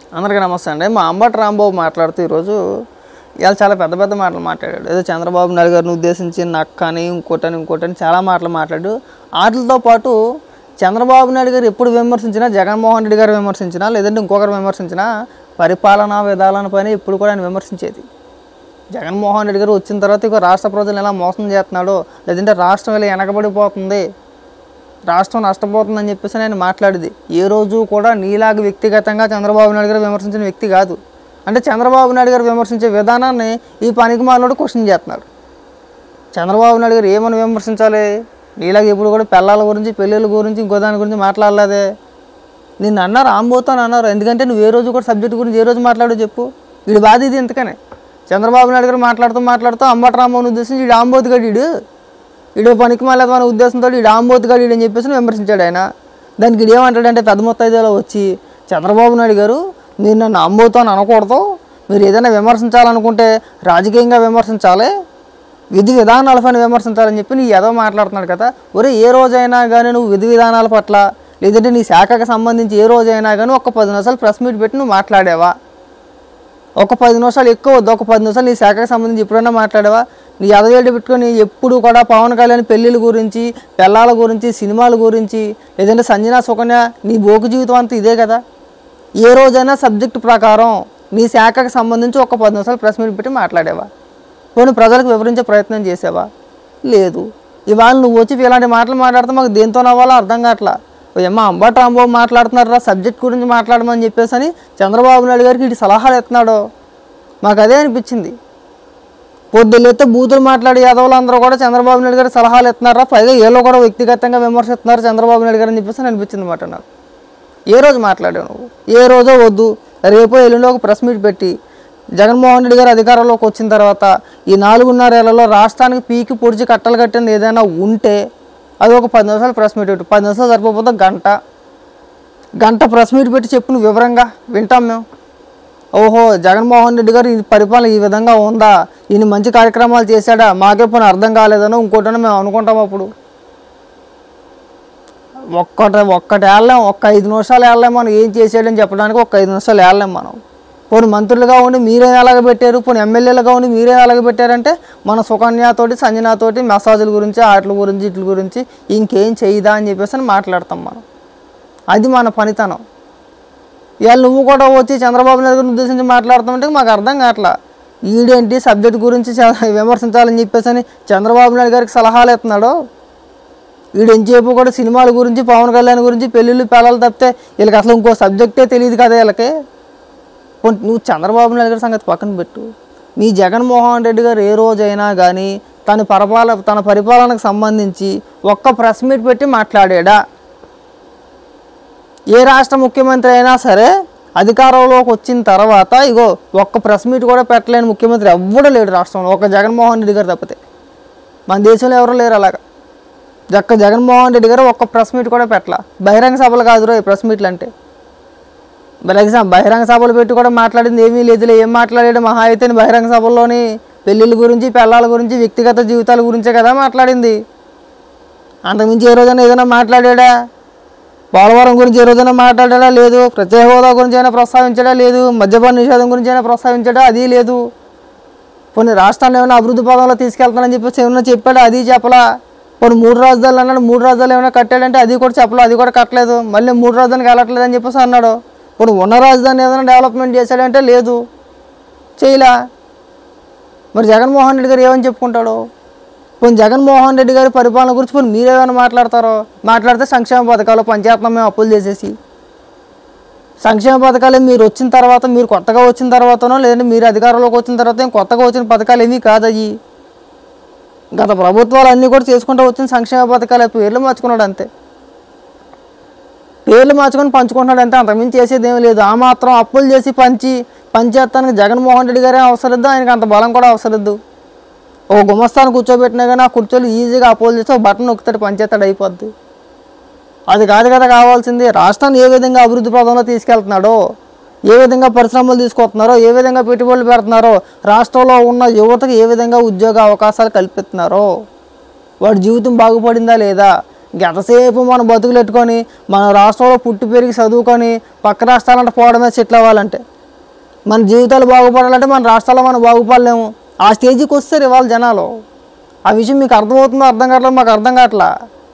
అందరికీ నమస్తే అండి మా అంబటి రాంబాబు మాట్లాడుతూ ఈరోజు ఇవాళ చాలా పెద్ద పెద్ద మాటలు మాట్లాడాడు ఏదో చంద్రబాబు నాయుడు గారిని ఉద్దేశించి నక్కని ఇంకోటని ఇంకోటని చాలా మాటలు మాట్లాడు వాటితో పాటు చంద్రబాబు నాయుడు గారు ఎప్పుడు విమర్శించినా జగన్మోహన్ రెడ్డి గారు విమర్శించినా లేదంటే ఇంకొకరు విమర్శించినా పరిపాలనా విధానాల పైన ఇప్పుడు కూడా ఆయన విమర్శించేది జగన్మోహన్ రెడ్డి గారు వచ్చిన తర్వాత ఇక రాష్ట్ర ప్రజలను ఎలా మోసం చేస్తున్నాడో లేదంటే రాష్ట్రం ఇలా వెనకబడిపోతుంది రాష్ట్రం నష్టపోతుందని చెప్పేసి నేను మాట్లాడేది ఏ రోజు కూడా నీలాగా వ్యక్తిగతంగా చంద్రబాబు నాయుడు గారు విమర్శించిన వ్యక్తి కాదు అంటే చంద్రబాబు నాయుడు గారు విమర్శించే విధానాన్ని ఈ పనికి మాలోడు క్వశ్చన్ చేస్తున్నాడు చంద్రబాబు నాయుడు గారు ఏమని విమర్శించాలి నీలాగా ఎప్పుడు కూడా పిల్లల గురించి పెళ్ళిళ్ళ గురించి ఇంకో దాని గురించి మాట్లాడలేదే నిన్ను అన్నారు ఆంబోతాను అన్నారు ఎందుకంటే నువ్వు ఏ రోజు కూడా సబ్జెక్ట్ గురించి ఏ రోజు మాట్లాడో చెప్పు వీడి బాధ ఇది ఎందుకనే చంద్రబాబు నాయుడు గారు మాట్లాడుతూ మాట్లాడుతూ అంబటి రామ్మోహన్ ఉద్దేశించి వీడు ఆంబోతు గడీడు వీడు పనికి మాలేదు అనే ఉద్దేశంతో వీడు ఆంబోతు గడీడు అని చెప్పేసి విమర్శించాడు ఆయన దానికి వీడు ఏమంటాడంటే పెద్ద మొత్తాయిదాలో వచ్చి చంద్రబాబు నాయుడు గారు మీరు నన్ను ఆంబోతు అని అనకూడదు మీరు ఏదైనా విమర్శించాలనుకుంటే రాజకీయంగా విమర్శించాలి విధి విధానాలపైన విమర్శించాలని చెప్పి నీ ఏదో మాట్లాడుతున్నాడు కదా ఒరే ఏ రోజైనా కానీ నువ్వు విధి విధానాల పట్ల లేదంటే నీ శాఖకు సంబంధించి ఏ రోజైనా కానీ ఒక పది నిమిషాలు ప్రెస్ మీట్ పెట్టి నువ్వు మాట్లాడావా ఒక పది నిమిషాలు ఎక్కువ వద్దు ఒక పది నిమిషాలు నీ శాఖకు సంబంధించి ఎప్పుడైనా మాట్లాడావా నీ ఎదవేడి పెట్టుకొని ఎప్పుడు కూడా పవన్ కళ్యాణ్ పెళ్ళిళ్ళ గురించి పిల్లల గురించి సినిమాల గురించి లేదంటే సంజనా సుకన్య నీ బోకు జీవితం అంతా ఇదే కదా ఏ రోజైనా సబ్జెక్ట్ ప్రకారం నీ శాఖకు సంబంధించి ఒక పది నిమిషాలు ప్రెస్ మీట్ పెట్టి మాట్లాడేవా పోనీ ప్రజలకు వివరించే ప్రయత్నం చేసావా లేదు ఇవాళ నువ్వు వచ్చి ఇలాంటి మాటలు మాట్లాడితే మాకు దేంతో నవ్వాలో అర్థం కావట్లా ఏమో అంబటి రాంబాబు మాట్లాడుతున్నారా సబ్జెక్ట్ గురించి మాట్లాడమని చెప్పేసి అని చంద్రబాబు నాయుడు గారికి ఇటు సలహాలు ఎత్తున్నాడు మాకు అదే అనిపించింది పొద్దులైతే బూతులు మాట్లాడే యాదవులు అందరూ కూడా చంద్రబాబు నాయుడు గారు సలహాలు ఎత్తున్నారా పైగా ఏలో కూడా వ్యక్తిగతంగా విమర్శిస్తున్నారు చంద్రబాబు నాయుడు గారు అని చెప్పేసి అని అనిపించింది మాట నాకు ఏ రోజు మాట్లాడావు నువ్వు ఏ రోజో వద్దు రేపో ఎల్లుండో ఒక ప్రెస్ మీట్ పెట్టి జగన్మోహన్ రెడ్డి గారు అధికారంలోకి వచ్చిన తర్వాత ఈ నాలుగున్నర ఏళ్లలో రాష్ట్రానికి పీకి పొడిచి కట్టలు కట్టింది ఏదైనా ఉంటే అది ఒక పది నిమిషాలు ప్రెస్ మీట్ పెట్టు పది నిమిషాలు సరిపోతే గంట గంట ప్రెస్ మీట్ పెట్టి చెప్పు నువ్వు వివరంగా వింటాం మేము ఓహో జగన్మోహన్ రెడ్డి గారు ఈ పరిపాలన ఈ విధంగా ఉందా ఈయన మంచి కార్యక్రమాలు చేశాడా మాకే పని అర్థం కాలేదనో ఇంకోటనో మేము అనుకుంటాం అప్పుడు ఒక్కటి ఒక్కటి వెళ్ళాం ఒక్క ఐదు నిమిషాలు వెళ్ళాం మనం ఏం చేసాడని చెప్పడానికి ఒక్క ఐదు నిమిషాలు వెళ్ళాం మనం పోనీ మంత్రులుగా ఉండి మీరే ఎలాగ పెట్టారు పోనీ ఎమ్మెల్యేలుగా ఉండి మీరే ఎలాగ పెట్టారంటే మన సుకన్యతోటి సంజనాతోటి మసాజుల గురించి వాటి గురించి వీటి గురించి ఇంకేం చేయదా అని చెప్పేసి అని మాట్లాడతాం మనం అది మన పనితనం ఇవాళ నువ్వు కూడా వచ్చి చంద్రబాబు నాయుడు గారిని ఉద్దేశించి మాట్లాడుతుంటే మాకు అర్థం కావట్లా ఈడేంటి సబ్జెక్ట్ గురించి చ- విమర్శించాలని చెప్పేసి అని చంద్రబాబు నాయుడు గారికి సలహాలు ఇస్తున్నాడు వీడు ఎంతసేపు కూడా సినిమాల గురించి పవన్ కళ్యాణ్ గురించి పెళ్ళిళ్ళు పిల్లలు తప్పితే వీళ్ళకి అసలు ఇంకో సబ్జెక్టే తెలియదు కదా వీళ్ళకి పోనీ నువ్వు చంద్రబాబు నాయుడు గారి సంగతి పక్కన పెట్టు మీ జగన్మోహన్ రెడ్డి గారు ఏ రోజైనా కానీ తన పరిపాలన తన పరిపాలనకు సంబంధించి ఒక్క ప్రెస్ మీట్ పెట్టి మాట్లాడాడా ఏ రాష్ట్ర ముఖ్యమంత్రి అయినా సరే అధికారంలోకి వచ్చిన తర్వాత ఇగో ఒక్క ప్రెస్ మీట్ కూడా పెట్టలేని ముఖ్యమంత్రి ఎవ్వడూ లేడు రాష్ట్రంలో ఒక జగన్మోహన్ రెడ్డి గారు తప్పితే మన దేశంలో ఎవరు లేరు అలాగా జక్క జగన్మోహన్ రెడ్డి గారు ఒక్క ప్రెస్ మీట్ కూడా పెట్టలా బహిరంగ సభలు కాదు ఈ ప్రెస్ మీట్లు అంటే మరి ఎగ్జామ్ బహిరంగ సభలు పెట్టి కూడా మాట్లాడింది ఏమీ లేదులే ఏం మాట్లాడాడు మహా అయితే బహిరంగ సభల్లోని పెళ్ళిళ్ళ గురించి పిల్లల గురించి వ్యక్తిగత జీవితాల గురించే కదా మాట్లాడింది అంతకుమించి ఏ రోజైనా ఏదైనా మాట్లాడాడా పోలవరం గురించి ఏ రోజైనా మాట్లాడాడా లేదు ప్రత్యేక హోదా గురించి అయినా ప్రస్తావించాడా లేదు మద్యపాన నిషేధం గురించి అయినా ప్రస్తావించాడా అది లేదు కొన్ని రాష్ట్రాన్ని ఏమైనా అభివృద్ధి పదంలో తీసుకెళ్తానని చెప్పేసి ఏమైనా చెప్పాడు అది చెప్పలా కొన్ని మూడు రాజధానులు అన్నాడు మూడు రాజధానులు ఏమైనా కట్టాడంటే అది కూడా చెప్పలేదు అది కూడా కట్టలేదు మళ్ళీ మూడు రాజధానికి వెళ్ళట్లేదు అని చెప్పేసి అన్నాడు ఇప్పుడు ఉన్న రాజధాని ఏదైనా డెవలప్మెంట్ చేశాడంటే లేదు చేయలా మరి జగన్మోహన్ రెడ్డి గారు ఏమని చెప్పుకుంటాడు పోనీ జగన్మోహన్ రెడ్డి గారి పరిపాలన గురించి పోనీ మీరేమైనా మాట్లాడతారో మాట్లాడితే సంక్షేమ పథకాలు పంచాయతీ మేము అప్పులు చేసేసి సంక్షేమ పథకాలు మీరు వచ్చిన తర్వాత మీరు కొత్తగా వచ్చిన తర్వాతనో లేదంటే మీరు అధికారంలోకి వచ్చిన తర్వాత ఏం కొత్తగా వచ్చిన పథకాలు ఏమీ కాదు అవి గత ప్రభుత్వాలు అన్నీ కూడా చేసుకుంటూ వచ్చిన సంక్షేమ పథకాలు పేర్లు మార్చుకున్నాడు అంతే పేర్లు మార్చుకొని పంచుకుంటున్నాడు అంతే అంతకుమించి చేసేది ఏమీ లేదు ఆ మాత్రం అప్పులు చేసి పంచి పంచేస్తానికి జగన్మోహన్ రెడ్డి గారే అవసరద్దు ఆయనకి అంత బలం కూడా అవసరద్దు ఓ గుమస్తాను కూర్చోబెట్టినా కానీ ఆ కుర్చోలు ఈజీగా అపోజ్ చేస్తే ఒక బటన్ నొక్కుతాడు పంచేస్తాడు అయిపోద్ది అది కాదు కదా కావాల్సింది రాష్ట్రాన్ని ఏ విధంగా అభివృద్ధి పదంలో తీసుకెళ్తున్నాడో ఏ విధంగా పరిశ్రమలు తీసుకొస్తున్నారో ఏ విధంగా పెట్టుబడులు పెడుతున్నారో రాష్ట్రంలో ఉన్న యువతకు ఏ విధంగా ఉద్యోగ అవకాశాలు కల్పిస్తున్నారో వాడి జీవితం బాగుపడిందా లేదా ఎంతసేపు మన బతుకులు పెట్టుకొని మన రాష్ట్రంలో పుట్టి పెరిగి చదువుకొని పక్క రాష్ట్రాలంటే పోవడమే సెటిల్ అవ్వాలంటే మన జీవితాలు బాగుపడాలంటే మన రాష్ట్రాల్లో మనం బాగుపడలేము ఆ స్టేజ్కి వస్తారు ఇవాళ జనాలు ఆ విషయం మీకు అర్థమవుతుందో అర్థం కావట్లేదు మాకు అర్థం కావట్లా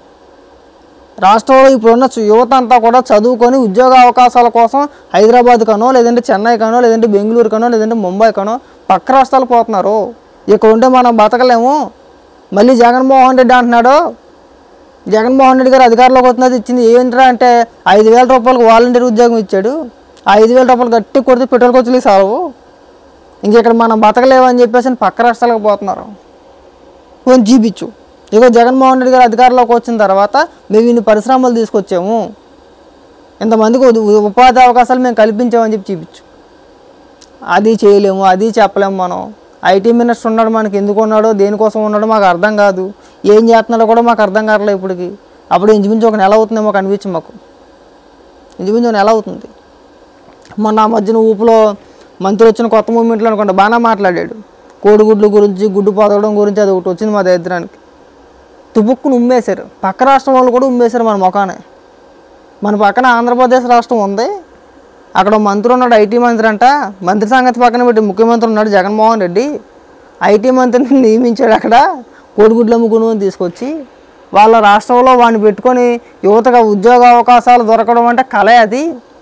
రాష్ట్రంలో ఇప్పుడున్న చు- యువత అంతా కూడా చదువుకొని ఉద్యోగ అవకాశాల కోసం హైదరాబాద్ కనో లేదంటే చెన్నై కనో లేదంటే బెంగళూరు కనో లేదంటే ముంబై కనో పక్క రాష్ట్రాలు పోతున్నారు ఇక్కడ ఉంటే మనం బతకలేము మళ్ళీ జగన్మోహన్ రెడ్డి అంటున్నాడు జగన్మోహన్ రెడ్డి గారు అధికారంలోకి వస్తున్నది ఇచ్చింది ఏంట్రా అంటే ఐదు వేల రూపాయలకు వాలంటీర్ ఉద్యోగం ఇచ్చాడు ఆ ఐదు వేల రూపాయలు గట్టి కొడితే పెట్రోల్ ఖర్చులు సాలవు ఇంక ఇక్కడ మనం బతకలేము అని చెప్పేసి పక్క రాష్ట్రాలకు పోతున్నారు కొంచెం చూపించు ఇగో జగన్మోహన్ రెడ్డి గారు అధికారంలోకి వచ్చిన తర్వాత మేము ఇన్ని పరిశ్రమలు తీసుకొచ్చాము ఇంతమందికి ఉ- ఉపాధి అవకాశాలు మేము కల్పించామని చెప్పి చూపించు అది చేయలేము అది చెప్పలేము మనం ఐటీ మినిస్టర్ ఉన్నాడు మనకి ఎందుకు ఉన్నాడో దేనికోసం ఉన్నాడో మాకు అర్థం కాదు ఏం చేస్తున్నాడో కూడా మాకు అర్థం కావట్లేదు ఇప్పటికి అప్పుడు ఇంచుమించు ఒక నెల అవుతుందేమో కనిపించి మాకు ఇంచుమించు ఒక నెల అవుతుంది మొన్న ఆ మధ్యన ఊపులో మంత్రి వచ్చిన కొత్త మూమెంట్లో అనుకుంటా బాగానే మాట్లాడాడు కోడిగుడ్ల గురించి గుడ్డు పొదగడం గురించి అది ఒకటి వచ్చింది మా దరిద్రానికి తుపుక్కును ఉమ్మేశారు పక్క రాష్ట్రం వాళ్ళు కూడా ఉమ్మేశారు మన ముఖానే మన పక్కన ఆంధ్రప్రదేశ్ రాష్ట్రం ఉంది అక్కడ ఓ మంత్రి ఉన్నాడు ఐటీ మంత్రి అంట మంత్రి సంగతి పక్కన పెట్టి ముఖ్యమంత్రి ఉన్నాడు జగన్మోహన్ రెడ్డి ఐటీ మంత్రిని నియమించాడు అక్కడ కోడిగుడ్లు అమ్ముకుని తీసుకొచ్చి వాళ్ళ రాష్ట్రంలో వాడిని పెట్టుకొని యువతగా ఉద్యోగ అవకాశాలు దొరకడం అంటే కళ అది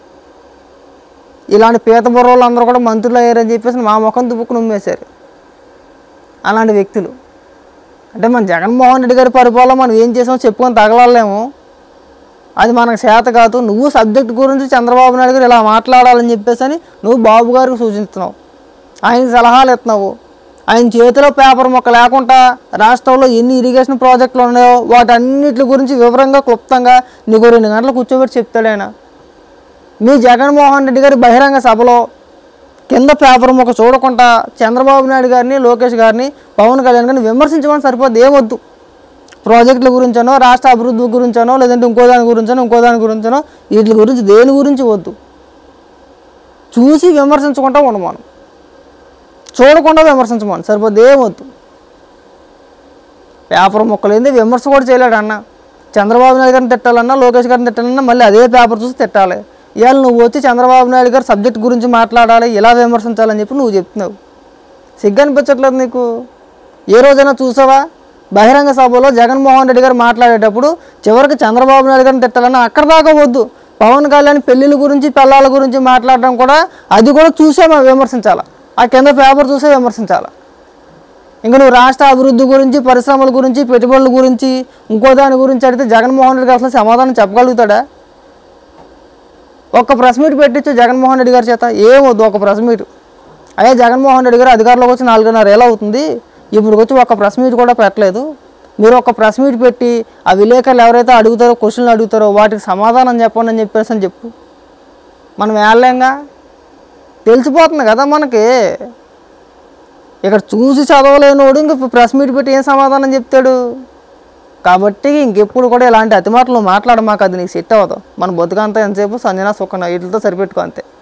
ఇలాంటి పీత బుర్రోళ్ళు అందరూ కూడా మంత్రులు అయ్యారని చెప్పేసి మా ముఖం దుబ్బుకుని ఉమ్మేశారు అలాంటి వ్యక్తులు అంటే మన జగన్మోహన్ రెడ్డి గారి పరిపాలన మనం ఏం చేసామో చెప్పుకొని తగలలేము అది మనకు చేత కాదు నువ్వు సబ్జెక్ట్ గురించి చంద్రబాబు నాయుడు గారు ఇలా మాట్లాడాలని చెప్పేసి అని నువ్వు బాబు గారికి సూచిస్తున్నావు ఆయన సలహాలు ఇస్తున్నావు ఆయన చేతిలో పేపర్ మొక్క లేకుండా రాష్ట్రంలో ఎన్ని ఇరిగేషన్ ప్రాజెక్టులు ఉన్నాయో వాటన్నిటి గురించి వివరంగా క్లుప్తంగా నీకు రెండు గంటలు కూర్చోబెట్టి చెప్తాడు ఆయన మీ జగన్మోహన్ రెడ్డి గారి బహిరంగ సభలో కింద పేపర్ మొక్క చూడకుండా చంద్రబాబు నాయుడు గారిని లోకేష్ గారిని పవన్ కళ్యాణ్ గారిని విమర్శించమని సరిపోద్ది ఏమొద్దు ప్రాజెక్టుల గురించనో రాష్ట్ర అభివృద్ధి గురించనో లేదంటే ఇంకో దాని గురించనో ఇంకో దాని గురించనో వీటి గురించి దేని గురించి వద్దు చూసి విమర్శించకుండా ఉండమాను చూడకుండా విమర్శించమని సరిపోద్ది ఏమొద్దు పేపర్ మొక్కలేంది విమర్శ కూడా చేయలేడు అన్న చంద్రబాబు నాయుడు గారిని తిట్టాలన్నా లోకేష్ గారిని తిట్టాలన్నా మళ్ళీ అదే పేపర్ చూసి తిట్టాలి ఇవాళ నువ్వు వచ్చి చంద్రబాబు నాయుడు గారు సబ్జెక్ట్ గురించి మాట్లాడాలి ఇలా విమర్శించాలని చెప్పి నువ్వు చెప్తున్నావు సిగ్గు అనిపించట్లేదు నీకు ఏ రోజైనా చూసావా బహిరంగ సభలో జగన్మోహన్ రెడ్డి గారు మాట్లాడేటప్పుడు చివరికి చంద్రబాబు నాయుడు గారిని తిట్టాలన్నా అక్కడ దాకా వద్దు పవన్ కళ్యాణ్ పెళ్ళిళ్ళ గురించి పిల్లల గురించి మాట్లాడడం కూడా అది కూడా చూసే మనం విమర్శించాలి ఆ కింద పేపర్ చూసే విమర్శించాలి ఇంకా నువ్వు రాష్ట్ర అభివృద్ధి గురించి పరిశ్రమల గురించి పెట్టుబడుల గురించి ఇంకో దాని గురించి అడిగితే జగన్మోహన్ రెడ్డి గారు అసలు సమాధానం చెప్పగలుగుతాడా ఒక్క ప్రెస్ మీట్ పెట్టించు జగన్మోహన్ రెడ్డి గారి చేత ఏమొద్దు ఒక ప్రెస్ మీట్ అదే జగన్మోహన్ రెడ్డి గారు అధికారంలోకి వచ్చి నాలుగున్నర ఏళ్ళు అవుతుంది ఇప్పుడు వచ్చి ఒక ప్రెస్ మీట్ కూడా పెట్టలేదు మీరు ఒక ప్రెస్ మీట్ పెట్టి ఆ విలేకరులు ఎవరైతే అడుగుతారో క్వశ్చన్లు అడుగుతారో వాటికి సమాధానం చెప్పండి అని చెప్పేసి అని చెప్పు మనం వేయలేంగా తెలిసిపోతుంది కదా మనకి ఇక్కడ చూసి చదవలేనోడు ఇంక ప్రెస్ మీట్ పెట్టి ఏం సమాధానం చెప్తాడు కాబట్టి ఇంకెప్పుడు కూడా ఇలాంటి అతి మాటలు మాట్లాడ మాకు అది నీకు సెట్ అవ్వదు మన బతుకంతా ఎంతసేపు సంజనా సుఖన వీటితో సరిపెట్టుకో అంతే